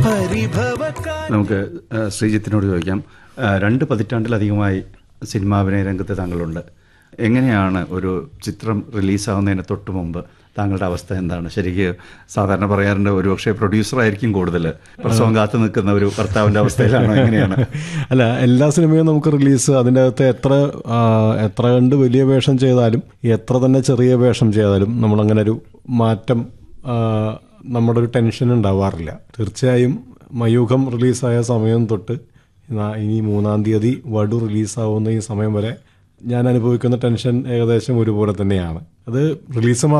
പരിഭവക്കാൽ നമുക്ക് ആ, ശ്രീജിത്തിനോട് ചോദിക്കാം ആ, രണ്ട് പതിറ്റാണ്ടിലധികമായി സിനിമാഭിനയ രംഗത്ത് താങ്കളുണ്ട് എങ്ങനെയാണ് ഒരു ചിത്രം റിലീസാവുന്നതിന് തൊട്ട് മുമ്പ് താങ്കളുടെ അവസ്ഥ എന്താണ് ശരിക്ക് സാധാരണ പറയാറുണ്ട് ഒരുപക്ഷെ പ്രൊഡ്യൂസർ ആയിരിക്കും കൂടുതൽ പ്രസവം കാത്തു നിൽക്കുന്ന ഒരു ഭർത്താവിന്റെ അവസ്ഥയിലാണോ എങ്ങനെയാണ് അല്ല എല്ലാ സിനിമയും നമുക്ക് റിലീസ് അതിൻ്റെ അകത്ത് എത്ര ആ, എത്ര കണ്ട് വലിയ വേഷം ചെയ്താലും എത്ര തന്നെ ചെറിയ വേഷം ചെയ്താലും നമ്മളങ്ങനെ ഒരു മാറ്റം ആ, നമ്മുടെ ഒരു ടെൻഷൻ ഉണ്ടാവാറില്ല തീർച്ചയായും മയൂഖം റിലീസായ സമയം തൊട്ട് നാ- ഇനി മൂന്നാം തീയതി വടു റിലീസാവുന്ന ഈ സമയം വരെ ഞാൻ അനുഭവിക്കുന്ന ടെൻഷൻ ഏകദേശം ഒരുപോലെ തന്നെയാണ് അത് റിലീസ്